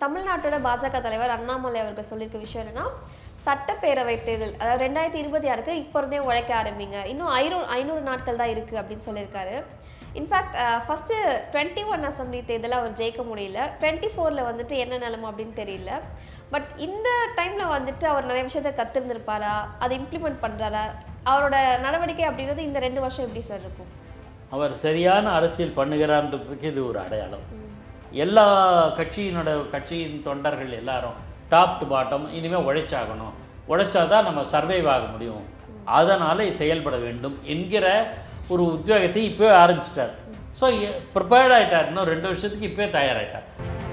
தமிழ்நாட்டோட பாஜக தலைவர் அண்ணாமலை அவர்கள் சொல்லியிருக்க விஷயம் என்னன்னா சட்டப்பேரவை தேர்தல் அதாவது ரெண்டாயிரத்தி இருபத்தி ஆறுக்கு இப்போ இருந்தே உழைக்க ஆரம்பிங்க இன்னும் ஐநூறு ஐநூறு நாட்கள் தான் இருக்குது அப்படின்னு சொல்லியிருக்காரு in fact first twenty one assembly தேர்தலில் அவர் ஜெயிக்க முடியல டுவெண்ட்டி ஃபோரில் வந்துட்டு என்ன நிலம அப்படின்னு தெரியல பட் இந்த டைமில் வந்துட்டு அவர் நிறைய விஷயத்த கற்றுருந்துருப்பாரா அதை இம்ப்ளிமெண்ட் பண்ணுறாரா அவரோட நடவடிக்கை அப்படின்றது இந்த ரெண்டு வருஷம் எப்படி சார் இருக்கும் அவர் சரியான அரசியல் பண்ணுகிறான்றதுக்கு இது ஒரு அடையாளம் எல்லா கட்சியினோட கட்சியின் தொண்டர்கள் எல்லாரும் டாப் டு பாட்டம் இனிமேல் உழைச்சாகணும் உழைச்சாதான் நம்ம சர்வைவ் ஆக முடியும் அதனால் செயல்பட வேண்டும் என்கிற ஒரு உத்வேகத்தை இப்போவே ஆரம்பிச்சிட்டார் ஸோ ப்ரிப்பேர்ட் ஆகிட்டார் இன்னும் ரெண்டு வருஷத்துக்கு இப்போவே தயாராகிட்டார்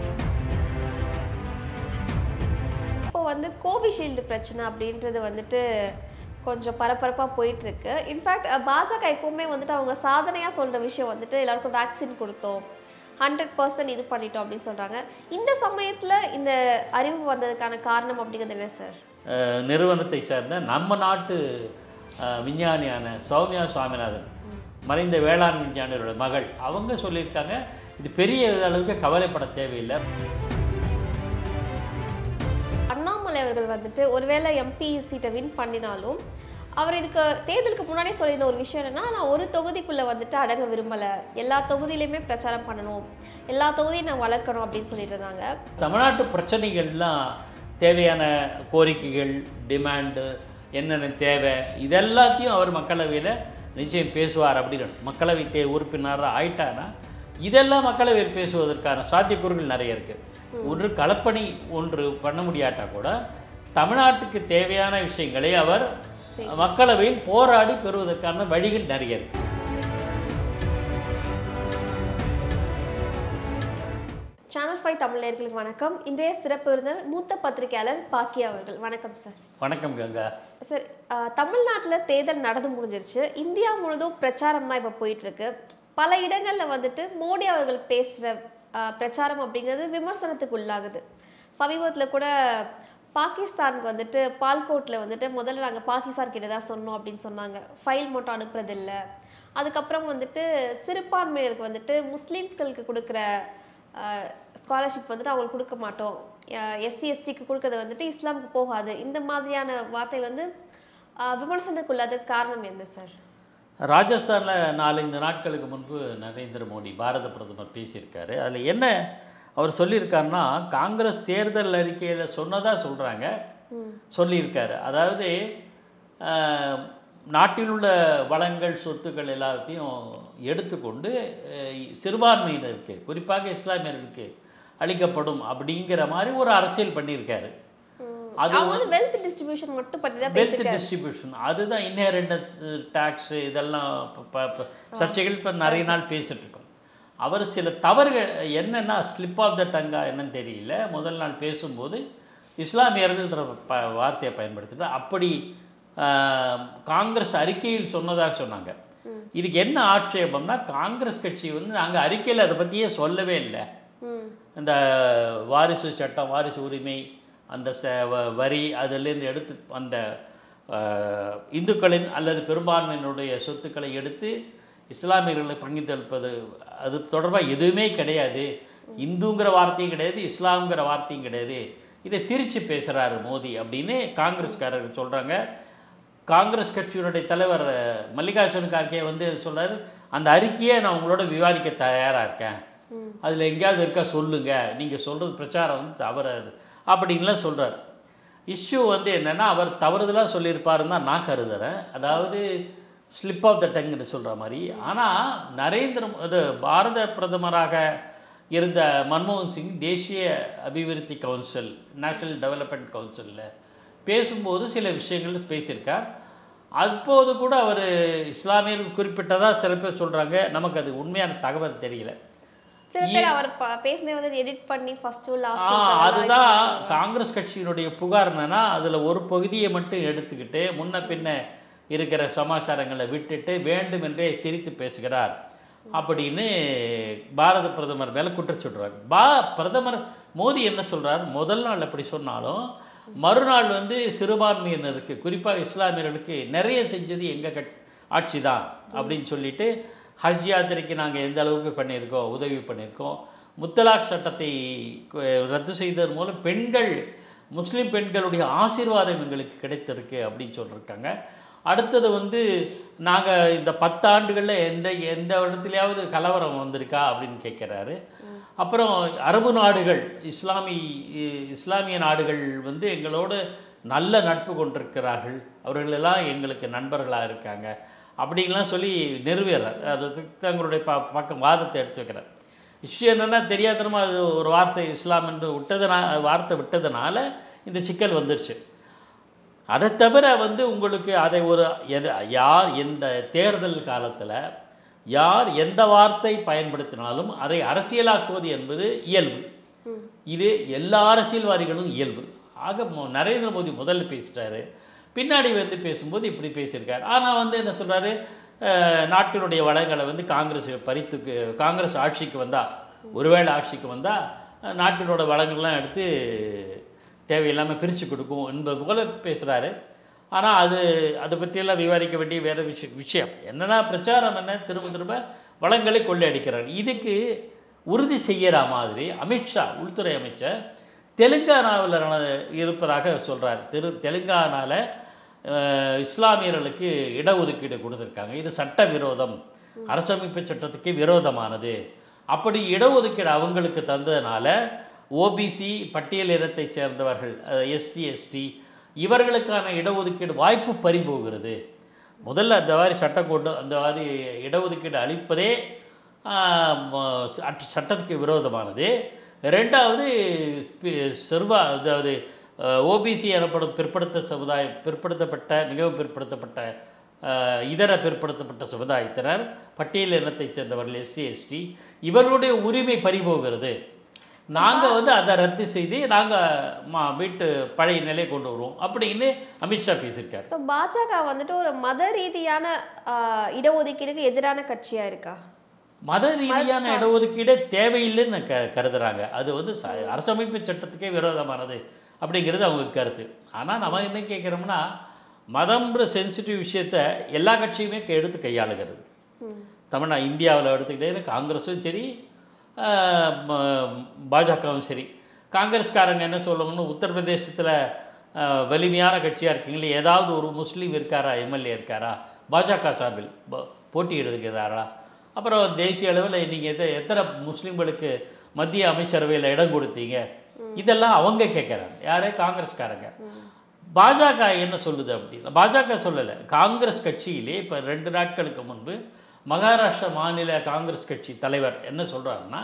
இப்போ வந்து கோவிஷீல்டு பிரச்சனை அப்படின்றது வந்துட்டு கொஞ்சம் பரபரப்பாக போயிட்டுருக்கு இன்ஃபேக்ட் பாஜக எப்பவுமே வந்துட்டு அவங்க சாதனையாக சொல்கிற விஷயம் வந்துட்டு எல்லாருக்கும் வேக்சின் கொடுத்தோம் ஹண்ட்ரட் பர்சன்ட் இது பண்ணிட்டோம் அப்படின்னு சொல்கிறாங்க இந்த சமயத்தில் இந்த அறிவு வந்ததுக்கான காரணம் அப்படிங்கிறது என்ன சார் அஹ், நிறுவனத்தை சேர்ந்த நம்ம நாட்டு அஹ், விஞ்ஞானியான சௌமியா சுவாமிநாதன் மறைந்த வேளாண் விஞ்ஞானியோட மகள் அவங்க சொல்லியிருக்காங்க இது பெரிய அளவுக்கு கவலைப்பட தேவையில்லை அண்ணாமலை அவர்கள் வந்துட்டு ஒருவேளை எம்பி சீட்டை வின் பண்ணினாலும் அவர் இதுக்கு தேர்தலுக்கு முன்னாடி சொல்லியிருந்த ஒரு விஷயம் என்னன்னா நான் ஒரு தொகுதிக்குள்ளே வந்துட்டு அடங்க விரும்பலை எல்லா தொகுதியிலையுமே பிரச்சாரம் பண்ணணும் எல்லா தொகுதியும் நான் வளர்க்கணும் அப்படின்னு சொல்லிட்டு இருந்தாங்க தமிழ்நாட்டு பிரச்சனைகள்லாம் தேவையான கோரிக்கைகள் டிமாண்டு என்னென்ன தேவை இதெல்லாத்தையும் அவர் மக்களவையில் நிச்சயம் பேசுவார் அப்படின்னு மக்களவை தே உறுப்பினராக ஆயிட்டானா இதெல்லாம் மக்களவையில் பேசுவதற்கான சாத்தியக்கூறுகள் நிறைய இருக்குது ஒன்று களப்பணி ஒன்று பண்ண முடியாட்டா கூட தமிழ்நாட்டுக்கு தேவையான விஷயங்களை அவர் சரி. மக்களவையில் போராடி பெறுவதற்கான வழிகள் நிறைய இருக்கு சேனல் ஃபைவ் தமிழ் நேயர்களுக்கு வணக்கம் இன்றைய சிறப்பு விருந்தினர் மூத்த பத்திரிகையாளர் பாக்கியா அவர்கள் வணக்கம் சார் வணக்கம் கங்கா சார் தமிழ்நாட்டில் தேர்தல் நடந்து முடிஞ்சிருச்சு இந்தியா முழுதும் பிரச்சாரம் தான் இப்போ போயிட்டு இருக்கு பல இடங்களில் வந்துட்டு மோடி அவர்கள் பேசுகிற பிரச்சாரம் அப்படிங்கிறது விமர்சனத்துக்கு உள்ளாகுது சமீபத்தில் கூட பாகிஸ்தானுக்கு வந்துட்டு பால்கோட்டில் வந்துட்டு முதல்ல நாங்கள் பாகிஸ்தான் கிட்ட தான் சொன்னோம் அப்படின்னு சொன்னாங்க ஃபைல் மட்டும் அனுப்புறதில்ல அதுக்கப்புறம் வந்துட்டு சிறுபான்மையினருக்கு வந்துட்டு முஸ்லீம்ஸ்களுக்கு கொடுக்குற ஸ்காலர்ஷிப் வந்துட்டு அவங்களுக்கு கொடுக்க மாட்டோம் எஸ்சி எஸ்டிக்கு கொடுக்கறது வந்துட்டு இஸ்லாமுக்கு போகாது இந்த மாதிரியான வார்த்தைகள் வந்து அஹ், விமர்சனத்துக்குள்ளதுக்கு காரணம் என்ன சார் ராஜஸ்தானில் நாலஞ்சு நாட்களுக்கு முன்பு நரேந்திர மோடி பாரத பிரதமர் பேசியிருக்காரு அதில் என்ன அவர் சொல்லியிருக்காருன்னா காங்கிரஸ் தேர்தல் அறிக்கையில் சொன்னதாக சொல்கிறாங்க ம் சொல்லியிருக்காரு அதாவது ஆஹ், நாட்டில் உள்ள வளங்கள் சொத்துக்கள் எல்லாத்தையும் எடுத்துக்கொண்டு அஹ், சிறுபான்மையினருக்கு குறிப்பாக இஸ்லாமியர்களுக்கு அளிக்கப்படும் அப்படிங்கிற மாதிரி ஒரு அரசியல் பண்ணியிருக்காரு ம். அது அவங்க வந்து வெல்த் டிஸ்ட்ரிபியூஷன் மட்டும் பற்றி தான் வெல்த் பேசியிருக்காரு டிஸ்ட்ரிபியூஷன் அதுதான் இன்ஹெரிண்டன்ஸ் டேக்ஸ் இதெல்லாம் ப- ப- ப- சர்ச்சைகள் இப்போ நிறைய நாள் பேசிட்டு இருக்கோம் அவர் சில தவறுகள் என்னன்னா ஸ்லிப் ஆஃப் த டங்கா என்னன்னு தெரியல முதல் நாள் பேசும்போது இஸ்லாமியர்கள்ன்ற ப வார்த்தையை பயன்படுத்திட்டு அப்படி ஆஹ், காங்கிரஸ் அறிக்கையில் சொன்னதாக சொன்னாங்க இதுக்கு என்ன ஆட்சேபம்னா காங்கிரஸ் கட்சி வந்து நாங்கள் அறிக்கையில் அதை பற்றியே சொல்லவே இல்லை ம் இந்த வாரிசு சட்டம் வாரிசு உரிமை அந்த ச- வ- வரி அதிலிருந்து எடுத்து அந்த அஹ், இந்துக்களின் அல்லது பெரும்பான்மையினுடைய சொத்துக்களை எடுத்து இஸ்லாமியர்களை பங்கித்தளிப்பது அது தொடர்பாக எதுவுமே கிடையாது இந்துங்கிற வார்த்தையும் கிடையாது இஸ்லாம்ங்கிற வார்த்தையும் கிடையாது இதை திரிச்சு பேசுகிறாரு மோடி அப்படின்னு காங்கிரஸ்காரர்கள் சொல்கிறாங்க காங்கிரஸ் கட்சியினுடைய தலைவர் அஹ், மல்லிகார்ஜுன கார்கே வந்து சொல்றாரு அந்த அறிக்கையை நான் உங்களோட விவாதிக்க தயாராக இருக்கேன் ம். அதில் எங்கேயாவது இருக்கா சொல்லுங்க நீங்கள் சொல்கிறது பிரச்சாரம் வந்து தவறாது அப்படின்லாம் சொல்றார் இஷ்யூ வந்து என்னென்னா அவர் தவறுதலாக சொல்லியிருப்பாருன்னு தான் நான் கருதுறேன் அதாவது ஸ்லிப் ஆஃப் த டங்னு சொல்கிற மாதிரி ஆனால் நரேந்திர மோ- இது பாரத பிரதமராக இருந்த மன்மோகன் சிங் தேசிய அபிவிருத்தி கவுன்சில் நேஷனல் டெவலப்மெண்ட் கவுன்சிலில் பேசும்போது சில விஷயங்கள் பேசியிருக்கார் அப்போது கூட அவர் இஸ்லாமியர்கள் குறிப்பிட்டதா சில பேர் சொல்கிறாங்க நமக்கு அது உண்மையான தகவல் தெரியல சில பேர் அவர் ப- பேசினதை வந்து எடிட் பண்ணி ஃபர்ஸ்ட் ஆ லாஸ்ட் அதுதான் காங்கிரஸ் கட்சியினுடைய புகார் என்னன்னா அதில் ஒரு பகுதியை மட்டும் எடுத்துக்கிட்டு முன்ன பின்ன இருக்கிற சமாச்சாரங்களை விட்டுட்டு வேண்டுமென்றே திரித்து பேசுகிறார் அப்படின்னு பாரத பிரதமர் மேலே குற்றச்சுடுறாங்க பா பிரதமர் மோடி என்ன சொல்றார் முதல் நாள் அப்படி சொன்னாலும் மறுநாள் வந்து சிறுபான்மையினருக்கு குறிப்பாக இஸ்லாமியர்களுக்கு நிறைய செஞ்சது எங்கள் கட் ஆட்சி தான் அப்படின்னு சொல்லிட்டு ஹஜ் யாத்திரைக்கு நாங்கள் எந்த அளவுக்கு பண்ணியிருக்கோம் உதவி பண்ணியிருக்கோம் முத்தலாக் சட்டத்தை கு- ரத்து செய்ததன் மூலம் பெண்கள் முஸ்லீம் பெண்களுடைய ஆசீர்வாதம் எங்களுக்கு கிடைத்திருக்கு அப்படின்னு சொல்லியிருக்காங்க அடுத்தது வந்து நாங்கள் இந்த பத்தாண்டுகளில் எந்த எந்த இடத்துலையாவது கலவரம் வந்திருக்கா அப்படின்னு கேட்குறாரு அப்புறம் அரபு நாடுகள் இஸ்லாமி இஸ்லாமிய நாடுகள் வந்து எங்களோடு நல்ல நட்பு கொண்டிருக்கிறார்கள் அவர்களெல்லாம் எங்களுக்கு நண்பர்களாக இருக்காங்க அப்படின்லாம் சொல்லி நிறுவிடுறார் அது தங்களுடைய ப பக்கம் வாதத்தை எடுத்து வைக்கிறார் விஷயம் என்னென்னா தெரியாதனமா அது ஒரு வார்த்தை இஸ்லாம் என்று விட்டதுனா வார்த்தை விட்டதுனால இந்த சிக்கல் வந்துருச்சு அதை தவிர வந்து உங்களுக்கு அதை ஒரு எது யார் எந்த தேர்தல் காலத்தில் யார் எந்த வார்த்தை பயன்படுத்தினாலும் அதை அரசியலாக்குவது என்பது இயல்பு ம். இது எல்லா அரசியல்வாதிகளும் இயல்பு ஆக மோ- நரேந்திர மோடி முதல்ல பேசிட்டாரு பின்னாடி வந்து பேசும்போது இப்படி பேசியிருக்காரு ஆனால் வந்து என்ன சொல்கிறாரு நாட்டினுடைய வளங்களை வந்து காங்கிரஸ் பறித்துக்கு காங்கிரஸ் ஆட்சிக்கு வந்தால் ஒருவேளை ஆட்சிக்கு வந்தால் நாட்டினோட வளங்கள்லாம் எடுத்து தேவையில்லாமல் பிரித்து கொடுக்கும் என்பது போல பேசுகிறாரு ஆனால் அது அதை பற்றியெல்லாம் விவாதிக்க வேண்டிய வேறு விஷயம் விஷயம் என்னன்னா பிரச்சாரம் என்ன திரும்ப திரும்ப வளங்களை கொள்ளையடிக்கிறார் இதுக்கு உறுதி செய்கிற மாதிரி அமித்ஷா உள்துறை அமைச்சர் தெலுங்கானாவில் இருப்பதாக சொல்கிறார் திரு தெலுங்கானாவில் அஹ், இஸ்லாமியர்களுக்கு இடஒதுக்கீடு கொடுத்துருக்காங்க இது சட்டவிரோதம் அரசமைப்பு சட்டத்துக்கு விரோதமானது அப்படி இடஒதுக்கீடு அவங்களுக்கு தந்ததுனால ஓபிசி பட்டியல் இனத்தைச் சேர்ந்தவர்கள் எஸ்சி எஸ்டி இவர்களுக்கான இடஒதுக்கீடு வாய்ப்பு பறிபோகிறது முதல்ல அந்த மாதிரி சட்டம் கொண்டு அந்த மாதிரி இடஒதுக்கீடு அளிப்பதே ஆஹ், ம- சட்ட- சட்டத்துக்கு விரோதமானது ரெண்டாவது பி- செர்வா அதாவது ஓபிசி எனப்படும் பிற்படுத்த சமுதாயம் பிற்படுத்தப்பட்ட மிகவும் பிற்படுத்தப்பட்ட ஆஹ், இதர பிற்படுத்தப்பட்ட சமுதாயத்தினர் பட்டியல் இனத்தைச் சேர்ந்தவர்கள் எஸ்சி எஸ்டி இவர்களுடைய உரிமை பறிபோகிறது நாங்கள் வந்து அதை ரத்து செய்து நாங்கள் மா வீட்டு பழைய நிலையை கொண்டு வருவோம் அப்படின்னு அமித்ஷா பேசியிருக்கார் ஸோ பாஜக வந்துட்டு ஒரு மத ரீதியான ஆஹ், இடஒதுக்கீடுக்கு எதிரான கட்சியா இருக்கா மத ரீதியான இடஒதுக்கீடே தேவையில்லைன்னு க கருதுறாங்க அது வந்து ச அரசமைப்பு சட்டத்துக்கே விரோதமானது அப்படிங்கிறது அவங்க கருத்து ஆனால் நம்ம என்ன கேட்குறோம்னா மதம்ன்ற சென்சிட்டிவ் விஷயத்த எல்லா கட்சியுமே க- எடுத்து கையாளுகிறது ம். தமிழ்நா இந்தியாவில் எடுத்துக்கிட்டே காங்கிரஸும் சரி ஆஹ், ம- பாஜகவும் சரி காங்கிரஸ்காரங்க என்ன சொல்லணும்னு உத்தரப்பிரதேசத்தில் வலிமையான கட்சியாக இருக்கீங்களே ஏதாவது ஒரு முஸ்லீம் இருக்காரா எம்எல்ஏ இருக்காரா பாஜக சார்பில் ப- போட்டியிடுகிறாரா அப்புறம் தேசிய அளவில் நீங்கள் எத்த எத்தனை முஸ்லீம்களுக்கு மத்திய அமைச்சரவையில் இடம் கொடுத்தீங்க இதெல்லாம் அவங்க கேட்குறாங்க யாரே காங்கிரஸ்காரங்க பாஜக என்ன சொல்லுது அப்படின்னா பாஜக சொல்லலை காங்கிரஸ் கட்சியிலே இப்போ ரெண்டு நாட்களுக்கு முன்பு மகாராஷ்டிரா மாநில காங்கிரஸ் கட்சி தலைவர் என்ன சொல்கிறாருன்னா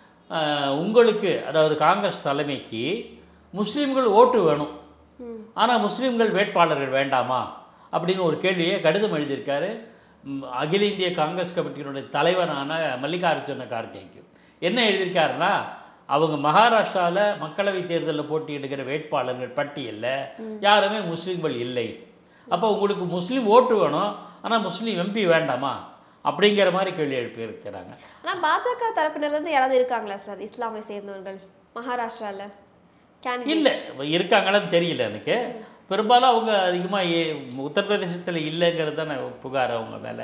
உங்களுக்கு அதாவது காங்கிரஸ் தலைமைக்கு முஸ்லீம்கள் ஓட்டு வேணும் ம். ஆனால் முஸ்லீம்கள் வேட்பாளர்கள் வேண்டாமா அப்படின்னு ஒரு கேள்வியை கடிதம் எழுதியிருக்காரு ம், அகில இந்திய காங்கிரஸ் கமிட்டியினுடைய தலைவரான மல்லிகார்ஜுன கார்கேக்கு என்ன எழுதியிருக்காருன்னா அவங்க மகாராஷ்டிராவில் மக்களவைத் தேர்தலில் போட்டியிடுகிற வேட்பாளர்கள் பட்டியலில் யாருமே முஸ்லீம்கள் இல்லை அப்போ உங்களுக்கு முஸ்லீம் ஓட்டு வேணும் ஆனால் முஸ்லீம் எம்பி வேண்டாமா அப்படிங்கிற மாதிரி கேள்வி எழுப்பியிருக்கிறாங்க ஆனா பாஜக தரப்பினர்ல இருந்து யாராவது இருக்காங்களா சார் இஸ்லாமை சேர்ந்தவர்கள் மகாராஷ்டிரால கேண்டிடேட் இல்லை இருக்காங்களான்னு தெரியல எனக்கு பெரும்பாலும் அவங்க அதிகமாக ஏ உத்தரப்பிரதேசத்தில் இல்லைங்கிறது தானே புகார் அவங்க மேலே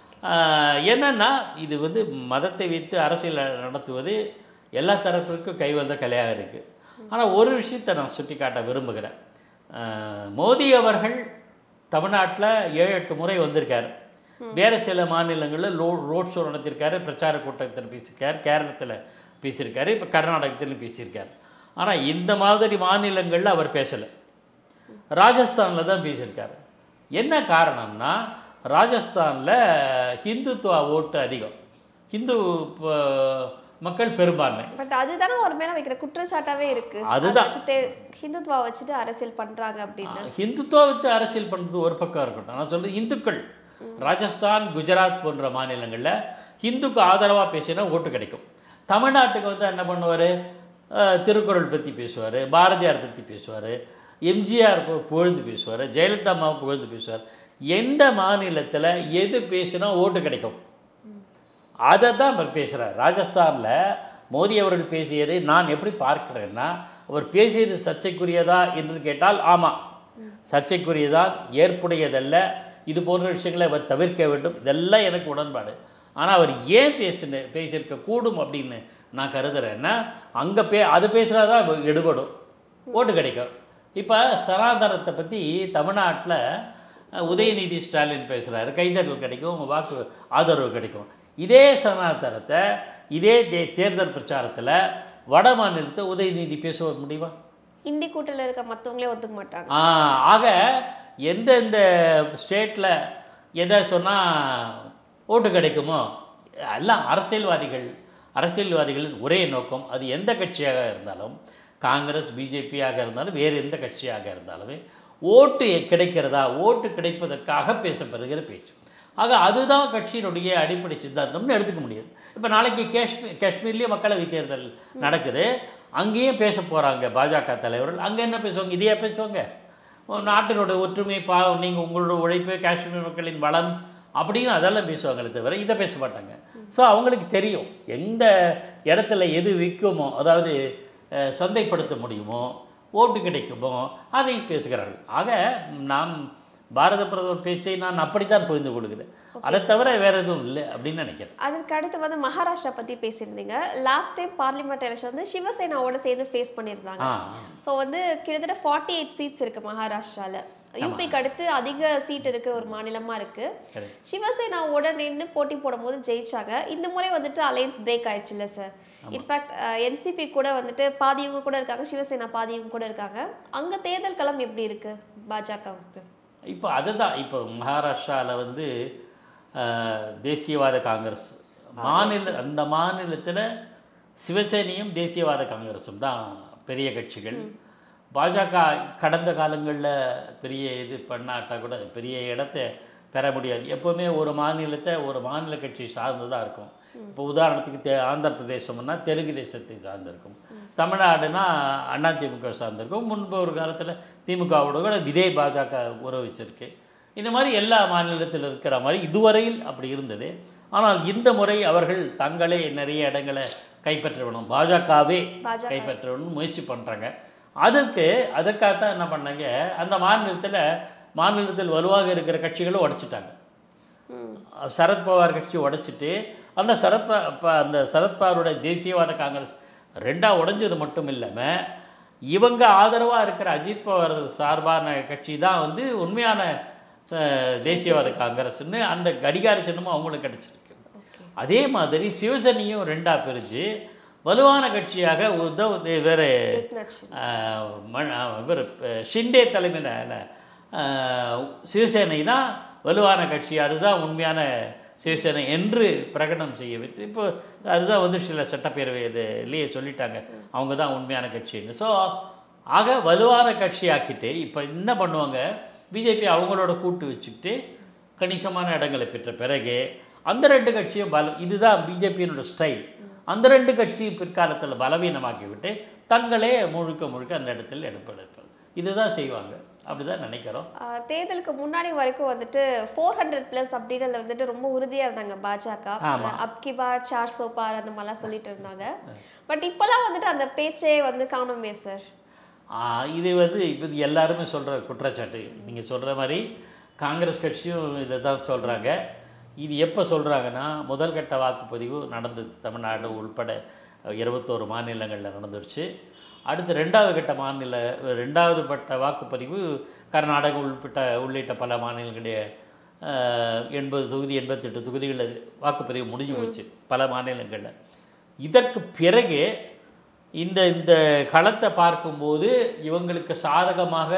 என்னென்னா இது வந்து மதத்தை வைத்து அரசியல் நடத்துவது எல்லா தரப்பிற்கும் கைவந்த கலையாக இருக்குது ஆனால் ஒரு விஷயத்தை நான் சுட்டி காட்ட விரும்புகிறேன் ஆஹ், மோடி அவர்கள் தமிழ்நாட்டில் ஏழு எட்டு முறை வந்திருக்காரு வேறு சில மாநிலங்களில் லோ ரோட் ஷோ நடத்தியிருக்காரு பிரச்சார கூட்டத்தில் பேசியிருக்காரு கேரளத்தில் பேசியிருக்காரு இப்போ கர்நாடகத்திலும் பேசியிருக்காரு ஆனால் இந்த மாதிரி மாநிலங்களில் அவர் பேசலை ராஜஸ்தானில் தான் பேசியிருக்காரு என்ன காரணம்னா ராஜஸ்தானில் ஹிந்துத்துவா ஓட்டு அதிகம் ஹிந்து ப- மக்கள் பெரும்பான்மை பட் அதுதானே ஒரு மேல வைக்கிற குற்றச்சாட்டாவே இருக்கு அதுதான். அதை வச்சு தே- ஹிந்துத்வா வச்சுட்டு அரசியல் பண்றாங்க அப்படின்னு ஹிந்துத்துவா வித்து அரசியல் பண்ணுறது ஒரு பக்கம் இருக்கட்டும் நான் சொல்றது இந்துக்கள் ராஜஸ்தான் குஜராத் போன்ற மாநிலங்களில் ஹிந்துக்கு ஆதரவாக பேசினா ஓட்டு கிடைக்கும் தமிழ்நாட்டுக்கு வந்து என்ன பண்ணுவார் திருக்குறள் பற்றி பேசுவார் பாரதியார் பற்றி பேசுவார் எம்ஜிஆர் பு- புகழ்ந்து பேசுவார் ஜெயலலிதா அம்மாவை புகழ்ந்து பேசுவார் எந்த மாநிலத்தில் எது பேசினா ஓட்டு கிடைக்கும் அதை தான் அவர் பேசுகிறார் ராஜஸ்தானில் மோடி அவர்கள் பேசியதை நான் எப்படி பார்க்கிறேன்னா அவர் பேசியது சர்ச்சைக்குரியதா என்று கேட்டால் ஆமாம் சர்ச்சைக்குரியதான் ஏற்புடையதல்ல இது போன்ற விஷயங்களை அவர் தவிர்க்க வேண்டும் இதெல்லாம் எனக்கு உடன்பாடு ஆனால் அவர் ஏன் பேசுன பேசியிருக்க கூடும் அப்படின்னு நான் கருதுறேன்னா அங்கே பே அது பேசுனா தான் எடுபடும் ஓட்டு கிடைக்கும் இப்போ சனாதனத்தை பற்றி தமிழ்நாட்டில் உதயநிதி ஸ்டாலின் பேசுகிறாரு கைதட்டல் கிடைக்கும் வாக்கு ஆதரவு கிடைக்கும் இதே சனாதனத்தை இதே தே தேர்தல் பிரச்சாரத்தில் வட மாநிலத்தை உதயநிதி பேச முடியுமா இந்தி கூட்டத்தில் இருக்க மற்றவங்களே ஒத்துக்க மாட்டாங்க ஆ, ஆக எந்தெந்த ஸ்டேட்டில் எதை சொன்னால் ஓட்டு கிடைக்குமோ எல்லாம் அரசியல்வாதிகள் அரசியல்வாதிகளின் ஒரே நோக்கம் அது எந்த கட்சியாக இருந்தாலும் காங்கிரஸ் பிஜேபியாக இருந்தாலும் வேறு எந்த கட்சியாக இருந்தாலுமே ஓட்டு கிடைக்கிறதா ஓட்டு கிடைப்பதற்காக பேசப்படுகிற பேச்சு ஆக அதுதான் கட்சியினுடைய அடிப்படை சித்தாந்தம்னு எடுத்துக்க முடியாது இப்போ நாளைக்கு காஷ்மீர் காஷ்மீர்லேயே மக்களவை தேர்தல் நடக்குது அங்கேயும் பேச போகிறாங்க பாஜக தலைவர்கள் அங்கே என்ன பேசுவாங்க இதையே பேசுவாங்க உன் நாட்டினோட ஒற்றுமை பா நீங்கள் உங்களோட உழைப்பு காஷ்மீர் மக்களின் வளம் அப்படின்னு அதெல்லாம் பேசுவாங்களே தவிர இதை பேச மாட்டாங்க ஸோ அவங்களுக்கு தெரியும் எந்த இடத்துல எது விற்குமோ அதாவது அஹ், சந்தைப்படுத்த முடியுமோ ஓட்டு கிடைக்குமோ அதை பேசுகிறார்கள் ஆக நாம் பாரத பிரதமர் பேச்சை நான் அப்படித்தான் புரிந்து கொள்கிறேன் அதை தவிர வேற எதுவும் இல்லை அப்படின்னு நினைக்கிறேன் அதற்கு அடுத்து வந்து மகாராஷ்டிரா பற்றி பேசியிருந்தீங்க லாஸ்ட் டைம் பார்லிமெண்ட் எலெக்ஷன் வந்து சிவசேனாவோட சேர்ந்து ஃபேஸ் பண்ணியிருந்தாங்க ஆ ஸோ வந்து கிட்டத்தட்ட ஃபார்ட்டி எயிட் சீட்ஸ் இருக்கு மகாராஷ்டிரால யூபிக்கு அடுத்து அதிக சீட் இருக்கிற ஒரு மாநிலமா இருக்கு சரி சிவசேனாவோட நின்று போட்டி போடும்போது ஜெயிச்சாங்க இந்த முறை வந்துட்டு அலையன்ஸ் பிரேக் ஆயிடுச்சுல்ல சார் இன்ஃபேக்ட் என்சிபி கூட வந்துட்டு பாதி இவங்க கூட இருக்காங்க சிவசேனா பாதி இவங்க கூட இருக்காங்க அங்க தேர்தல் களம் எப்படி இருக்கு பாஜகவுக்கு இப்போ அதுதான் இப்போ மகாராஷ்டிராவில் வந்து அஹ், தேசியவாத காங்கிரஸ் மாநில அந்த மாநிலத்தில் சிவசேனையும் தேசியவாத காங்கிரஸும் தான் பெரிய கட்சிகள் பாஜக கடந்த காலங்களில் பெரிய இது பண்ணாட்டா கூட பெரிய இடத்த பெற முடியாது எப்போவுமே ஒரு மாநிலத்தை ஒரு மாநில கட்சி சார்ந்து தான் இருக்கும் இப்போ உதாரணத்துக்கு தே ஆந்திர பிரதேசம்னா தெலுங்கு தேசத்தை சார்ந்திருக்கும் தமிழ்நாடுனா அண்ணா திமுக சார்ந்திருக்கும் முன்பு ஒரு காலத்தில் திமுகவோட கூட இதே பாஜக உறவு வச்சிருக்கு இந்த மாதிரி எல்லா மாநிலத்தில் இருக்கிற மாதிரி இதுவரையில் அப்படி இருந்தது ஆனால் இந்த முறை அவர்கள் தங்களே நிறைய இடங்களை கைப்பற்ற வேணும் பாஜகவே பாஜக கைப்பற்றணும்னு முயற்சி பண்ணுறாங்க அதற்கு அதற்காகத்தான் என்ன பண்ணாங்க அந்த மாநிலத்தில் மாநிலத்தில் வலுவாக இருக்கிற கட்சிகளும் உடைச்சிட்டாங்க ம் சரத்பவார் கட்சி உடைச்சிட்டு அந்த சரத் ப- ப- அந்த சரத்பவாரோட தேசியவாத காங்கிரஸ் ரெண்டாக உடைஞ்சது மட்டும் இல்லாமல் இவங்க ஆதரவாக இருக்கிற அஜித் பவார் சார்பான கட்சி தான் வந்து உண்மையான அஹ், தேசியவாத காங்கிரஸ்னு அந்த கடிகார சின்னமும் அவங்களுக்கு கிடச்சிருக்கு ஓகே அதே மாதிரி சிவசேனையும் ரெண்டாக பிரிஞ்சு வலுவான கட்சியாக உத்தவ் தே- வேறு ஏக்நாத் ஷிண்டே. ஆஹ் ம- ஆஹ் இவர் அஹ் ஷிண்டே தலைமையிலான ஆஹ் சிவசேனை தான் வலுவான கட்சி அதுதான் உண்மையான சிவசேனை என்று பிரகடனம் செய்ய வைத்து இப்போ அதுதான் வந்து சில சட்டப்பேரவை இதுலேயே சொல்லிட்டாங்க அவங்க தான் உண்மையான கட்சின்னு ஸோ ஆக வலுவான கட்சி ஆக்கிட்டு இப்போ என்ன பண்ணுவாங்க பிஜேபி அவங்களோட கூட்டு வச்சுக்கிட்டு கணிசமான இடங்களை பெற்ற பிறகு அந்த ரெண்டு கட்சியும் பல இதுதான் பிஜேபியினோட ஸ்டைல் அந்த ரெண்டு கட்சியும் பிற்காலத்தில் பலவீனமாக்கி விட்டு தங்களே முழுக்க முழுக்க அந்த இடத்தில் எடுப்பெடுப்பது இதுதான் செய்வாங்க அப்படிதான் நினைக்கிறோம் ஆஹ் தேர்தலுக்கு முன்னாடி வரைக்கும் வந்துட்டு ஃபோர் ஹண்ட்ரட் ப்ளஸ் அப்படின்றதுல வந்துட்டு ரொம்ப உறுதியா இருந்தாங்க பாஜக ஆமா. அப்கி பார் சார் சோ பார் அந்த மாதிரிலாம் சொல்லிட்டு இருந்தாங்க பட் இப்போலாம் வந்துட்டு அந்த பேச்சே வந்து காணுமே சார் ஆ, இது வந்து இப்போ இது எல்லாருமே சொல்கிற குற்றச்சாட்டு நீங்கள் சொல்கிற மாதிரி காங்கிரஸ் கட்சியும் இதை தான் சொல்கிறாங்க இது எப்போ சொல்கிறாங்கன்னா முதல் கட்ட வாக்குப்பதிவு நடந்தது தமிழ்நாடு உள்பட இருபத்தோரு மாநிலங்களில் நடந்துடுச்சு அடுத்து ரெண்டாவது கட்ட மாநில ரெண்டாவது பட்ட வாக்குப்பதிவு கர்நாடகம் உள்பட்ட உள்ளிட்ட பல மாநிலங்களுடைய அஹ், எண்பது தொகுதி எண்பத்தெட்டு தொகுதிகளில் வாக்குப்பதிவு முடிஞ்சு போச்சு பல மாநிலங்களில் இதற்கு பிறகு இந்த இந்த களத்தை பார்க்கும்போது இவங்களுக்கு சாதகமாக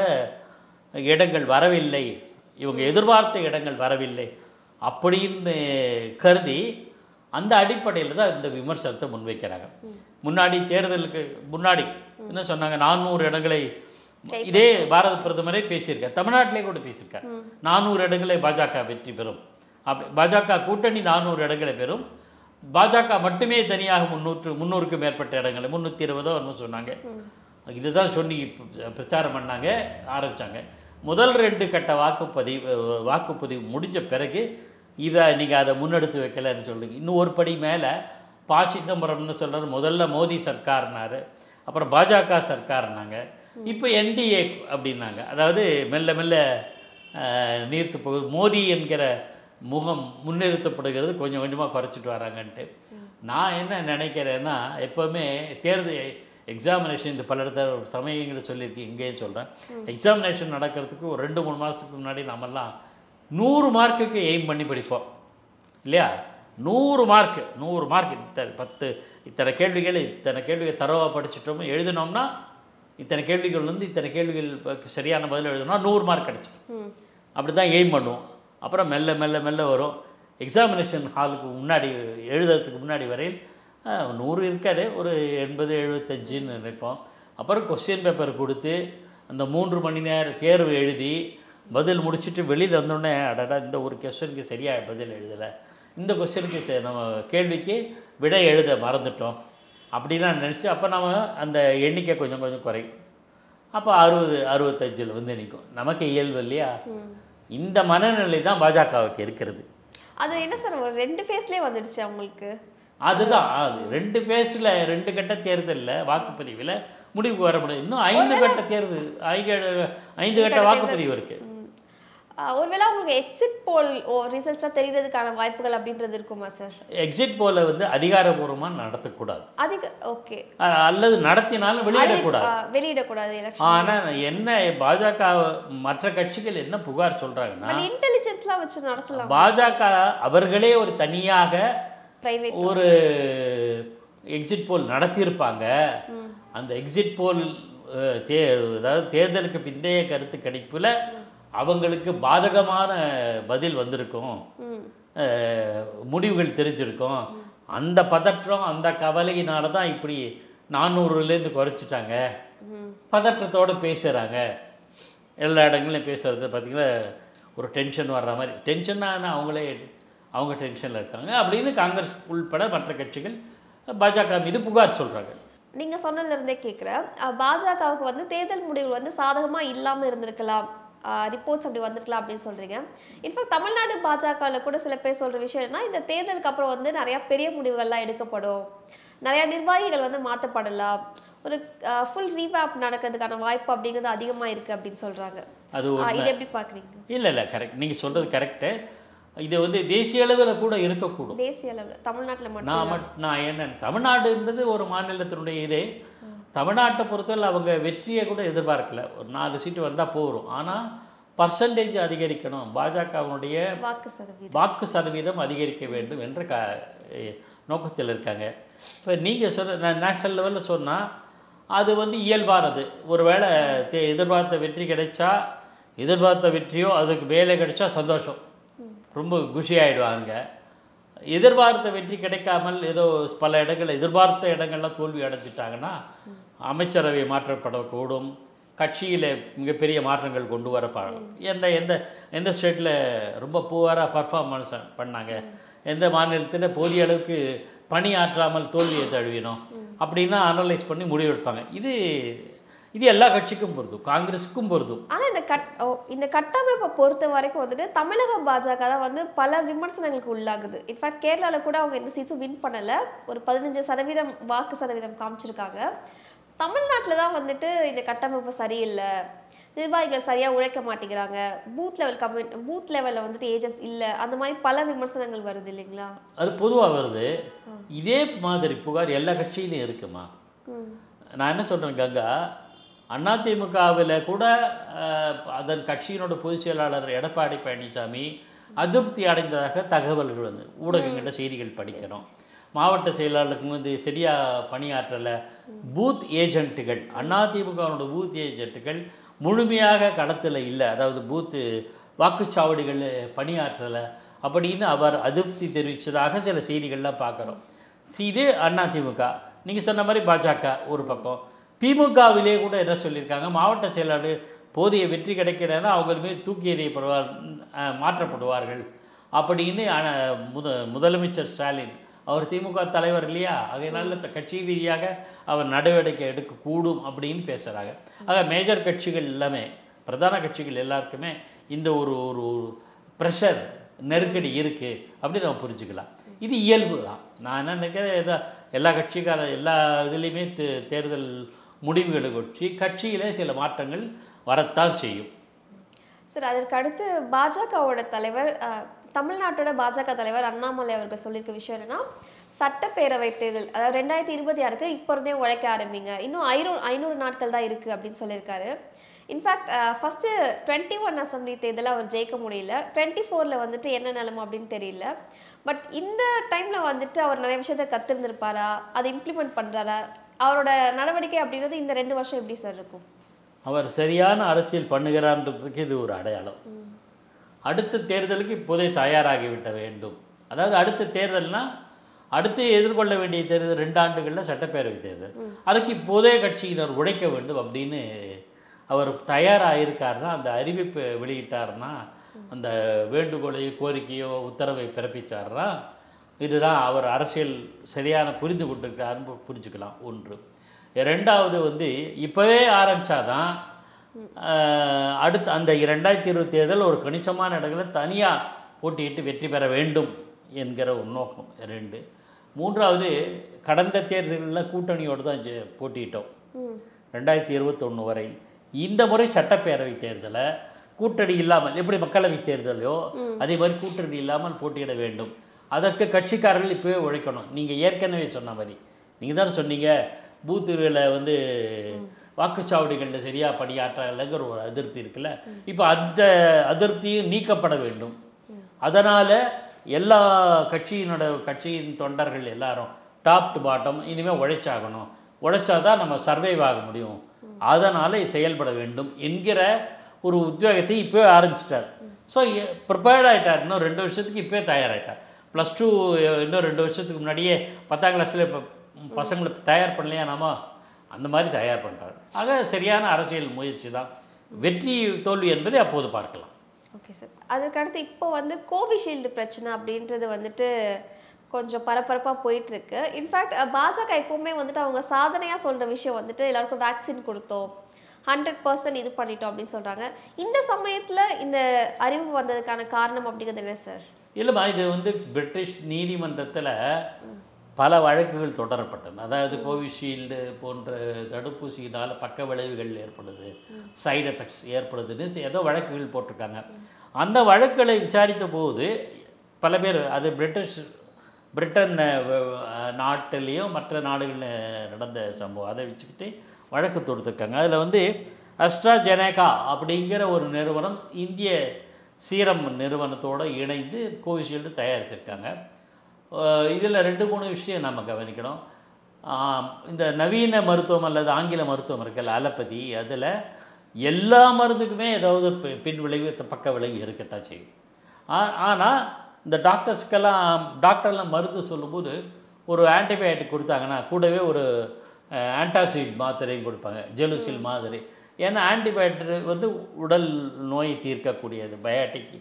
இடங்கள் வரவில்லை இவங்க எதிர்பார்த்த இடங்கள் வரவில்லை அப்படின்னு கருதி அந்த அடிப்படையில் தான் இந்த விமர்சனத்தை முன்வைக்கிறாங்க முன்னாடி தேர்தலுக்கு முன்னாடி என்ன சொன்னாங்க நானூறு இடங்களை இதே பாரத பிரதமரே பேசியிருக்கார் தமிழ்நாட்டிலே கூட பேசியிருக்கார் நானூறு இடங்களை பாஜக வெற்றி பெறும் அப்படி பாஜக கூட்டணி நானூறு இடங்களை பெறும் பாஜக மட்டுமே தனியாக முந்நூற்று முந்நூறுக்கு மேற்பட்ட இடங்களை முந்நூற்றி இருபதோ ஒன்று சொன்னாங்க இதுதான் சொல்லி ப- பிரச்சாரம் பண்ணாங்க ஆரம்பித்தாங்க முதல் ரெண்டு கட்ட வாக்குப்பதிவு வாக்குப்பதிவு முடிஞ்ச பிறகு இதை நீங்கள் அதை முன்னெடுத்து வைக்கலைன்னு சொல்லுங்க இன்னும் ஒரு படி மேலே ப சிதம்பரம்னு சொல்கிறார் முதல்ல மோடி சர்க்கார்னாரு அப்புறம் பாஜக சர்க்கார்னாங்க இப்போ என்டிஏ அப்படின்னாங்க அதாவது மெல்ல மெல்ல அஹ், நீர்த்து போகுது மோடி என்கிற முகம் முன்னிறுத்தப்படுகிறது கொஞ்சம் கொஞ்சமாக குறைச்சிட்டு வராங்கன்ட்டு நான் என்ன நினைக்கிறேன்னா எப்போவுமே தேர்தல் எக்ஸாமினேஷன் இந்த பல இடத்துல சமயங்களை சொல்லியிருக்கேன் இங்கேயும் சொல்கிறேன் எக்ஸாமினேஷன் நடக்கிறதுக்கு ஒரு ரெண்டு மூணு மாதத்துக்கு முன்னாடி நம்மெல்லாம் நூறு மார்க்குக்கு எய்ம் பண்ணி படிப்போம் இல்லையா நூறு மார்க்கு நூறு மார்க் இத்தனை பத்து இத்தனை கேள்விகள் இத்தனை கேள்விகள் தரவாக படிச்சிட்டோம் எழுதினோம்னா இத்தனை கேள்விகள் வந்து இத்தனை கேள்விகள் இப்ப சரியான பதில் எழுதணும்னா நூறு மார்க் கிடச்சிடும் ம் அப்படி தான் எய்ம் பண்ணுவோம் அப்புறம் மெல்ல மெல்ல மெல்ல வரும் எக்ஸாமினேஷன் ஹாலுக்கு முன்னாடி எழுதுறதுக்கு முன்னாடி வரையில் அஹ், நூறு இருக்காது ஒரு எண்பது எழுபத்தஞ்சுன்னு நினைப்போம் அப்புறம் கொஸ்டின் பேப்பர் கொடுத்து அந்த மூன்று மணி நேர தேர்வு எழுதி பதில் முடிச்சுட்டு வெளியில் வந்தோடனே அடடா இந்த ஒரு கொஸ்டினுக்கு சரியாக பதில் எழுதலை இந்த கொஸ்டினுக்கு ச- நம்ம கேள்விக்கு விடை எழுத மறந்துட்டோம் அப்படிலாம் நினச்சி அப்போ நம்ம அந்த எண்ணிக்கை கொஞ்சம் கொஞ்சம் குறையும் அப்போ அறுபது அறுபத்தஞ்சில் வந்து நிற்கும் நமக்கு இயல்பு இல்லையா ம் இந்த மனநிலை தான் பாஜகவுக்கு இருக்கிறது அது என்ன சார் ஒரு ரெண்டு ஃபேஸ்லேயே வந்துடுச்சு அவங்களுக்கு அதுதான் அது ரெண்டு ஃபேஸில் ரெண்டு கட்ட தேர்தலில் வாக்குப்பதிவில் முடிவுக்கு வர முடியும் இன்னும் ஐந்து கட்ட தேர்தல் ஐந்து ஐந்து கட்ட வாக்குப்பதிவு இருக்குது ம். ஆஹ் ஒருவேளை அவங்களுக்கு எக்ஸிட் போல் ஓ ரிசல்ட்ஸாக தெரியறதுக்கான வாய்ப்புகள் அப்படின்றது இருக்குமா சார் எக்ஸிட் போல வந்து அதிகாரபூர்வமாக நடத்தக்கூடாது அதிக ஓகே அ- அல்லது நடத்தினாலும் வெளியிடக்கூடாது வெளியிடக்கூடாது எலெக்ஷன் ஆனால் என்ன பாஜக மற்ற கட்சிகள் என்ன புகார் சொல்கிறாங்கன்னா பட் இன்டெலிஜென்ஸ்லாம் வச்சு நடத்தலாம் பாஜக அவர்களே ஒரு தனியாக பிரைவேட் ஒரு எக்ஸிட் போல் நடத்தியிருப்பாங்க அந்த எக்ஸிட் போல் அஹ், தே அதாவது தேர்தலுக்கு பிந்தைய கருத்து கணிப்பில் அவங்களுக்கு பாதகமான பதில் வந்திருக்கும் ம் அஹ், முடிவுகள் தெரிஞ்சிருக்கும் அந்த பதற்றம் அந்த கவலையினால தான் இப்படி நானூறுலேருந்து குறைச்சிட்டாங்க ம் பதற்றத்தோடு பேசுகிறாங்க எல்லா இடங்களையும் பேசுகிறது பார்த்திங்கன்னா ஒரு டென்ஷன் வர்ற மாதிரி டென்ஷனான அவங்களே அவங்க டென்ஷனில் இருக்காங்க அப்படின்னு காங்கிரஸ் உள்பட மற்ற கட்சிகள் பாஜக மீது புகார் சொல்கிறாங்க நீங்க சொன்னதுல இருந்தே கேட்குறேன் பாஜகவுக்கு வந்து தேர்தல் முடிவுகள் வந்து சாதகமா இல்லாம இருந்திருக்கலாம் ரிப்போர்ட்ஸ் அப்படி வந்திருக்கலாம் அப்படின்னு சொல்றீங்க இன்ஃபேக்ட் தமிழ்நாடு பாஜகவில் கூட சில பேர் சொல்ற விஷயம் என்ன இந்த தேர்தலுக்கு அப்புறம் வந்து நிறைய பெரிய முடிவுகள்லாம் எடுக்கப்படும் நிறைய நிர்வாகிகள் வந்து மாற்றப்படலாம் ஒரு ஃபுல் ரீவேப் நடக்கிறதுக்கான வாய்ப்பு அப்படிங்கிறது அதிகமா இருக்கு அப்படின்னு சொல்றாங்க அது ஆ, ஒரு இது எப்படி பாக்குறீங்க இல்லை இல்லை கரெக்ட் நீங்கள் சொல்கிறது கரெக்டு இது வந்து தேசிய அளவில் கூட இருக்கக்கூடும் தேசிய அளவுல தமிழ்நாட்டுல மட்டும் நான் மட் நான் என்ன தமிழ்நாடுன்றது ஒரு மாநிலத்தினுடைய இதே தமிழ்நாட்டை பொறுத்தவரை அவங்க வெற்றியை கூட எதிர்பார்க்கல ஒரு நாலு சீட்டு வந்தால் போகிறோம் ஆனால் பர்சன்டேஜ் அதிகரிக்கணும் பாஜகவினுடைய வாக்கு சதவீதம் வாக்கு சதவீதம் அதிகரிக்க வேண்டும் என்ற க நோக்கத்தில் இருக்காங்க இப்போ நீங்கள் சொன்ன நேஷ்னல் லெவலில் சொன்னால் அது வந்து இயல்பானது ஒருவேளை தே எதிர்பார்த்த வெற்றி கிடைச்சா எதிர்பார்த்த வெற்றியோ அதுக்கு மேலே கிடைச்சா சந்தோஷம் ரொம்ப குஷி ஆயிடுவாங்க எதிர்பார்த்த வெற்றி கிடைக்காமல் ஏதோ பல இடங்கள் எதிர்பார்த்த இடங்கள்லாம் தோல்வி அடைஞ்சிட்டாங்கன்னா அமைச்சரவை மாற்றப்படக்கூடும் கட்சியில் மிகப்பெரிய மாற்றங்கள் கொண்டு வரப்படும் எந்த எந்த எந்த ஸ்டேட்டில் ரொம்ப புவராக பர்ஃபார்மன்ஸ் பண்ணாங்க எந்த மாநிலத்தில் போதிய அளவுக்கு பணியாற்றாமல் தோல்வியை தழுவினோம் அப்படின்னா அனலைஸ் பண்ணி முடிவெடுப்பாங்க இது இது எல்லா கட்சிக்கும் பொருந்தும் காங்கிரஸுக்கும் பொருந்தும் ஆனா இந்த கட் ஓ, இந்த கட்டமைப்பை பொறுத்த வரைக்கும் வந்துட்டு தமிழக பாஜக தான் வந்து பல விமர்சனங்களுக்கு உள்ளாகுது இன்ஃபேக்ட் கேரளால கூட அவங்க எந்த சீட்ஸும் வின் பண்ணல ஒரு பதினஞ்சு சதவீதம் வாக்கு சதவீதம் காமிச்சிருக்காங்க தமிழ்நாட்டில் தான் வந்துட்டு இந்த கட்டமைப்பு சரியில்லை நிர்வாகிகள் சரியா உழைக்க மாட்டேங்கிறாங்க பூத் லெவல் கம்யூனி பூத் லெவலில் வந்துட்டு ஏஜென்ட்ஸ் இல்லை அந்த மாதிரி பல விமர்சனங்கள் வருது இல்லைங்களா அது பொதுவாக வருது இதே மாதிரி புகார் எல்லா கட்சியிலையும் இருக்குமா ம் நான் என்ன சொல்கிறேன் கங்கா அதிமுகவில் கூட அஹ், அதன் கட்சியினோட பொதுச் செயலாளர் எடப்பாடி பழனிசாமி அதிருப்தி அடைந்ததாக தகவல்கள் வந்து ஊடகங்களில் செய்திகள் படிக்கிறோம் மாவட்ட செயலாளருக்கு வந்து சரியாக பணியாற்றலை பூத் ஏஜென்ட்டுகள் அதிமுகவோட பூத் ஏஜென்ட்டுகள் முழுமையாக களத்தில் இல்லை அதாவது பூத்து வாக்குச்சாவடிகள் பணியாற்றலை அப்படின்னு அவர் அதிருப்தி தெரிவித்ததாக சில செய்திகள்லாம் பார்க்குறோம் இது அதிமுக நீங்கள் சொன்ன மாதிரி பாஜக ஒரு பக்கம் திமுகவிலே கூட என்ன சொல்லியிருக்காங்க மாவட்ட செயலாளர் போதிய வெற்றி கிடைக்கிறதுனா அவங்க மீது தூக்கி எறியப்படுவார் அஹ், மாற்றப்படுவார்கள் அப்படின்னு அஹ், முத முதலமைச்சர் ஸ்டாலின் அவர் திமுக தலைவர் இல்லையா அதனால த- கட்சி ரீதியாக அவர் நடவடிக்கை எடுக்கக்கூடும் அப்படின்னு பேசுகிறாங்க ஆக மேஜர் கட்சிகள் எல்லாமே பிரதான கட்சிகள் எல்லாருக்குமே இந்த ஒரு ஒரு ப்ரெஷர் நெருக்கடி இருக்குது அப்படின்னு நம்ம புரிஞ்சுக்கலாம் இது இயல்பு தான் நான் என்ன நினைக்கிறேன் ஏதோ எல்லா கட்சிக்கார எல்லா இதுலேயுமே தே தேர்தல் முடிவுகளை வச்சு கட்சியிலே சில மாற்றங்கள் வரத்தான் செய்யும் சார் அதற்கு அடுத்து பாஜகவோட தலைவர் அஹ், தமிழ்நாட்டோட பாஜக தலைவர் அண்ணாமலை அவர்கள் சொல்லியிருக்க விஷயம் என்னன்னா சட்டப்பேரவை தேர்தல் அதாவது ரெண்டாயிரத்தி இருபத்தி ஆறுக்கு இப்போ இருந்தே உழைக்க ஆரம்பிங்க இன்னும் ஐநூறு ஐநூறு நாட்கள் தான் இருக்குது அப்படின்னு சொல்லியிருக்காரு in fact first twenty one assembly தேர்தலில் அவர் ஜெயிக்க முடியல டுவெண்ட்டி ஃபோரில் வந்துட்டு என்ன நிலைமை அப்படின்னு தெரியல பட் இந்த டைமில் வந்துட்டு அவர் நிறைய விஷயத்த கற்றுருந்துருப்பாரா அதை இம்ப்ளிமெண்ட் பண்ணுறாரா அவரோட நடவடிக்கை அப்படின்றது இந்த ரெண்டு வருஷம் எப்படி சார் இருக்கும் அவர் சரியான அரசியல் பண்ணுகிறான்றதுக்கு இது ஒரு அடையாளம் அடுத்த தேர்தலுக்கு இப்போதே தயாராகிவிட்ட வேண்டும் அதாவது அடுத்த தேர்தல்னா அடுத்து எதிர்கொள்ள வேண்டிய தேர்தல் ரெண்டு ஆண்டுகளில் சட்டப்பேரவை தேர்தல் அதுக்கு இப்போதே கட்சியினர் உழைக்க வேண்டும் அப்படின்னு அவர் தயாராக இருக்காருன்னா அந்த அறிவிப்பு வெளியிட்டாருன்னா அந்த வேண்டுகோளையோ கோரிக்கையோ உத்தரவை பிறப்பிச்சாருன்னா இதுதான் அவர் அரசியல் சரியான புரிந்து கொண்டிருக்காருன்னு புரிஞ்சுக்கலாம் ஒன்று ரெண்டாவது வந்து இப்போவே ஆரம்பித்தாதான் அடுத்து அந்த ரெண்டாயிரத்தி இருபத்தி தேர்தல் ஒரு கணிசமான இடங்களில் தனியாக போட்டியிட்டு வெற்றி பெற வேண்டும் என்கிற ஒரு நோக்கம் ரெண்டு மூன்றாவது கடந்த தேர்தலில் கூட்டணியோடு தான் ஜெ- போட்டியிட்டோம் ம் ரெண்டாயிரத்தி இருபத்தொன்று வரை இந்த முறை சட்டப்பேரவை தேர்தலை கூட்டணி இல்லாமல் எப்படி மக்களவைத் தேர்தலையோ அதே மாதிரி கூட்டணி இல்லாமல் போட்டியிட வேண்டும் அதற்கு கட்சிக்காரர்கள் இப்போவே உழைக்கணும் நீங்கள் ஏற்கனவே சொன்ன மாதிரி நீங்கள் தானே சொன்னீங்க பூத்துகளில் வந்து வாக்குச்சாவடிகளில் சரியாக பணியாற்றலைங்கிற ஒரு அதிருப்தி இருக்குல்ல இப்போ அந்த அதிருப்தியும் நீக்கப்பட வேண்டும் அதனால் எல்லா கட்சியினோட கட்சியின் தொண்டர்கள் எல்லாரும் டாப் டு பாட்டம் இனிமேல் உழைச்சாகணும் உழைச்சாதான் நம்ம சர்வைவ் ஆக முடியும் அதனால் செயல்பட வேண்டும் என்கிற ஒரு உத்வேகத்தை இப்போவே ஆரம்பிச்சிட்டார் ஸோ ப்ரிப்பேர்ட் ஆகிட்டார் இன்னும் ரெண்டு வருஷத்துக்கு இப்போவே தயாராகிட்டார் ப்ளஸ் டூ இன்னும் ரெண்டு வருஷத்துக்கு முன்னாடியே பத்தாம் கிளாஸில் இப்போ பசங்களை தயார் பண்ணலையா நாம அந்த மாதிரி தயார் பண்ணுறாரு ஆக சரியான அரசியல் முயற்சி தான் வெற்றி தோல்வி என்பதை அப்போது பார்க்கலாம் ஓகே சார் அதுக்கடுத்து இப்போ வந்து கோவிஷீல்டு பிரச்சனை அப்படின்றது வந்துட்டு கொஞ்சம் பரபரப்பாக போயிட்டு இருக்கு இன்ஃபேக்ட் பாஜக எப்பவுமே வந்துட்டு அவங்க சாதனையாக சொல்கிற விஷயம் வந்துட்டு எல்லாருக்கும் வேக்சின் கொடுத்தோம் ஹண்ட்ரட் பர்சன்ட் இது பண்ணிட்டோம் அப்படின்னு சொல்கிறாங்க இந்த சமயத்தில் இந்த அறிவு வந்ததுக்கான காரணம் அப்படிங்கிறது என்ன சார் இல்லைம்மா இது வந்து பிரிட்டிஷ் நீதிமன்றத்தில் பல வழக்குகள் தொடரப்பட்டன அதாவது கோவிஷீல்டு போன்ற தடுப்பூசியினால் பக்க விளைவுகள் ஏற்படுது சைடு எஃபெக்ட்ஸ் ஏற்படுதுன்னு சி- ஏதோ வழக்குகள் போட்டிருக்காங்க அந்த வழக்குகளை விசாரித்த போது பல பேர் அது பிரிட்டிஷ் பிரிட்டன் அஹ், வ- அஹ், நாட்டிலேயும் மற்ற நாடுகளில் நடந்த சம்பவம் அதை வச்சுக்கிட்டு வழக்கு தொடுத்துருக்காங்க அதில் வந்து அஸ்ட்ராஜெனேகா அப்படிங்கிற ஒரு நிறுவனம் இந்திய சீரம் நிறுவனத்தோடு இணைந்து கோவிஷீல்டு தயாரிச்சிருக்காங்க இதில் ரெண்டு மூணு விஷயம் நம்ம கவனிக்கணும் ஆம், இந்த நவீன மருத்துவம் அல்லது ஆங்கில மருத்துவம் இருக்குல்ல அலப்பதி அதில் எல்லா மருந்துக்குமே ஏதாவது பி- பின் விளைவு த- பக்க விளைவு இருக்கத்தான் செய்யும் ஆனால் இந்த டாக்டர்ஸ்க்கெல்லாம் டாக்டர்லாம் மருந்து சொல்லும்போது ஒரு ஆன்டிபயோட்டிக் கொடுத்தாங்கன்னா கூடவே ஒரு ஆன்டாசிட் மாத்திரையும் கொடுப்பாங்க ஜெலுசில் மாதிரி ஏன்னா ஆன்டிபயோட்டிக் வந்து உடல் நோயை தீர்க்கக்கூடியது பயோட்டிக்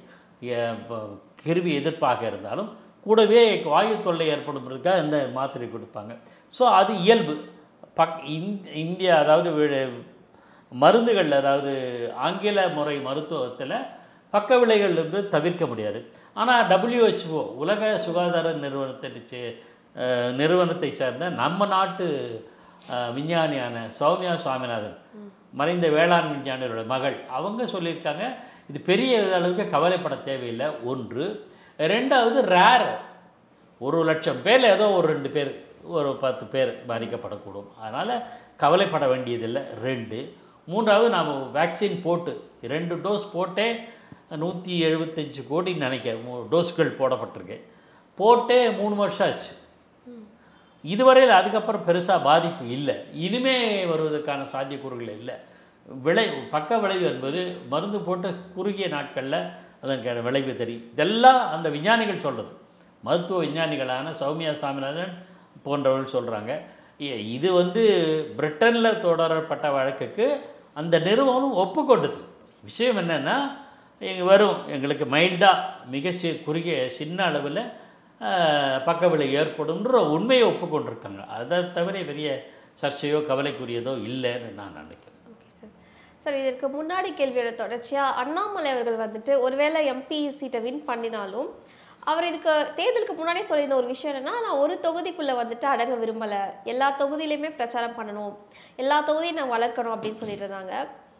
கிருமி எதிர்ப்பாக இருந்தாலும் கூடவே வாயு தொல்லை ஏற்படுறதுக்காக இந்த மாத்திரை கொடுப்பாங்க ஸோ அது இயல்பு பக் இந்- இந்தியா அதாவது வி- மருந்துகள் அதாவது ஆங்கில முறை மருத்துவத்தில் பக்க விளைவுகள் வந்து தவிர்க்க முடியாது ஆனால் WHO உலக சுகாதார நிறுவனத்தை சே- அஹ், நிறுவனத்தை சேர்ந்த நம்ம நாட்டு அஹ், விஞ்ஞானியான சௌமியா சுவாமிநாதன் மறைந்த வேளாண் விஞ்ஞானியோட மகள் அவங்க சொல்லியிருக்காங்க இது பெரிய அளவுக்கு கவலைப்பட தேவையில்லை ஒன்று ரெண்டாவது ரேர் ஒரு லட்சம் பேரில் ஏதோ ஒரு ரெண்டு பேர் ஒரு பத்து பேர் பாதிக்கப்படக்கூடும் அதனால் கவலைப்பட வேண்டியதில்லை ரெண்டு மூன்றாவது நாம் வேக்சின் போட்டு ரெண்டு டோஸ் போட்டே நூற்றி எழுபத்தஞ்சு கோடின்னு நினைக்கிறேன் மூ- டோஸ்கள் போடப்பட்டிருக்கு போட்டே மூணு வருஷம் ஆச்சு இதுவரையில் அதுக்கப்புறம் பெருசாக பாதிப்பு இல்லை இனிமே வருவதற்கான சாத்தியக்கூறுகள் இல்லை விளை பக்க விளைவு என்பது மருந்து போட்ட குறுகிய நாட்களில் அதற்கான விளைவு தெரியும் இதெல்லாம் அந்த விஞ்ஞானிகள் சொல்கிறது மருத்துவ விஞ்ஞானிகளான சௌமியா சாமிநாதன் போன்றவர்கள் சொல்கிறாங்க இது வந்து பிரிட்டனில் தொடரப்பட்ட வழக்குக்கு அந்த நிறுவனம் ஒப்புக்கொண்டது விஷயம் என்னென்னா எங்க வரும் எங்களுக்கு மைல்டாக மிகச்சி குறுகிய சின்ன அளவில் பக்கவிளை ஏற்படும்ன்ற உண்மையை ஒப்புக்கொண்டிருக்காங்க அதை தவிர பெரிய சர்ச்சையோ கவலைக்குரியதோ இல்லைன்னு நான் நினைக்கிறேன் ஓகே சார் சார் இதற்கு முன்னாடி கேள்வியோட தொடர்ச்சியாக அண்ணாமலை அவர்கள் வந்துட்டு ஒருவேளை எம்பி சீட்டை வின் பண்ணினாலும் அவர் இதுக்கு தேர்தலுக்கு முன்னாடியே சொல்லியிருந்த ஒரு விஷயம் என்னன்னா நான் ஒரு தொகுதிக்குள்ளே வந்துட்டு அடங்க விரும்பலை எல்லா தொகுதியிலையுமே பிரச்சாரம் பண்ணணும் எல்லா தொகுதியும் நான் வளர்க்கணும் அப்படின்னு சொல்லிட்டு இருந்தாங்க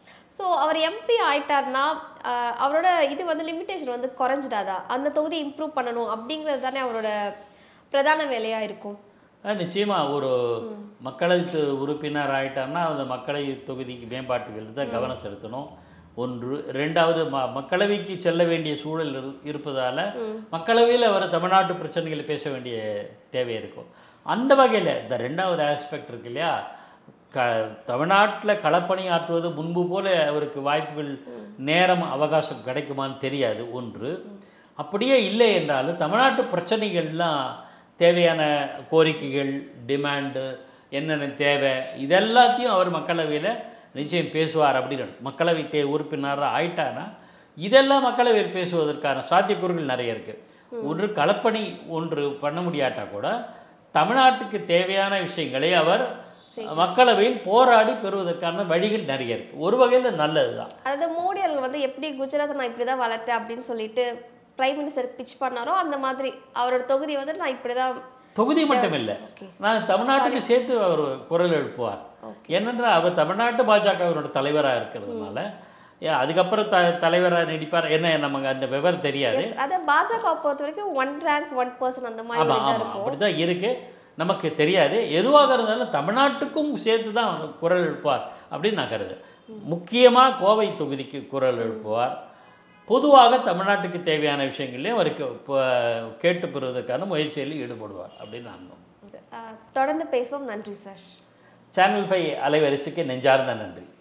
ஸோ அவர் எம்பி ஆயிட்டார்னா ஆஹ் அவரோட இது வந்து லிமிட்டேஷன் வந்து குறைஞ்சிடாதா அந்த தொகுதி இம்ப்ரூவ் பண்ணணும் அப்படிங்கிறது தானே அவரோட பிரதான வேலையாக இருக்கும் அஹ் நிச்சயமா ஒரு மக்களவை உறுப்பினர் ஆயிட்டான்னா அந்த மக்களவை தொகுதிக்கு மேம்பாட்டுகள் தான் கவனம் செலுத்தணும் ஒன்று ரெண்டாவது ம மக்களவைக்கு செல்ல வேண்டிய சூழல் இரு இருப்பதால் மக்களவையில் அவர் தமிழ்நாட்டு பிரச்சனைகளை பேச வேண்டிய தேவை இருக்கும் அந்த வகையில் இந்த ரெண்டாவது ஆஸ்பெக்ட் இருக்கு இல்லையா க தமிழ்நாட்டில் களப்பணி ஆற்றுவது முன்பு போல அவருக்கு வாய்ப்புகள் நேரம் அவகாசம் கிடைக்குமான்னு தெரியாது ஒன்று அப்படியே இல்லை என்றாலும் தமிழ்நாட்டு பிரச்சனைகள்லாம் தேவையான கோரிக்கைகள் டிமாண்டு என்னென்ன தேவை இதெல்லாத்தையும் அவர் மக்களவையில் நிச்சயம் பேசுவார் அப்படின்னு மக்களவை தே உறுப்பினராக ஆயிட்டானா இதெல்லாம் மக்களவையில் பேசுவதற்கான சாத்தியக்கூறுகள் நிறைய இருக்குது ஒன்று களப்பணி ஒன்று பண்ண முடியாட்டா கூட தமிழ்நாட்டுக்கு தேவையான விஷயங்களை அவர் மக்களவையில் போராடி பெறுவதற்கான வழிகள் நிறைய இருக்குது ஒரு வகையில் நல்லது தான் அதாவது மோடி அவர்கள் வந்து எப்படி குஜராத்தை நான் இப்படி தான் வளர்த்தேன் அப்படின்னு சொல்லிட்டு பிரைம் மினிஸ்டர் பிச் பண்ணாரோ அந்த மாதிரி அவரோட தொகுதியை வந்து நான் இப்படி தான் தொகுதி மட்டும் இல்லை ஓகே நான் தமிழ்நாட்டுக்கு சேர்த்து அவர் குரல் எழுப்புவார் ஏனென்றால் அவர் தமிழ்நாட்டு பாஜகவினோட தலைவராக இருக்கிறதுனால ஏன் அதுக்கப்புறம் த தலைவராக நீடிப்பார் என்ன நமக்கு அந்த விவரம் தெரியாது எஸ் அதை பாஜக பொறுத்த வரைக்கும் ஒன் ரேங்க் ஒன் பர்சன் அந்த மாதிரி ஆமாம் தான் ஆமாம் இருக்கும் அப்படி தான் இருக்குது நமக்கு தெரியாது எதுவாக இருந்தாலும் தமிழ்நாட்டுக்கும் சேர்த்து தான் அவர் குரல் எழுப்புவார் அப்படின்னு நான் கருதுறேன் முக்கியமாக கோவை தொகுதிக்கு குரல் எழுப்புவார் பொதுவாக தமிழ்நாட்டுக்கு தேவையான விஷயங்களையும் அவருக்கு இப்போ கேட்டு பெறுவதற்கான முயற்சியில் ஈடுபடுவார் அப்படின்னு நான் நம்புறேன். அஹ் தொடர்ந்து பேசுவோம் நன்றி சார் சேனல் பை அலைவரிசைக்கு நெஞ்சார்ந்த நன்றி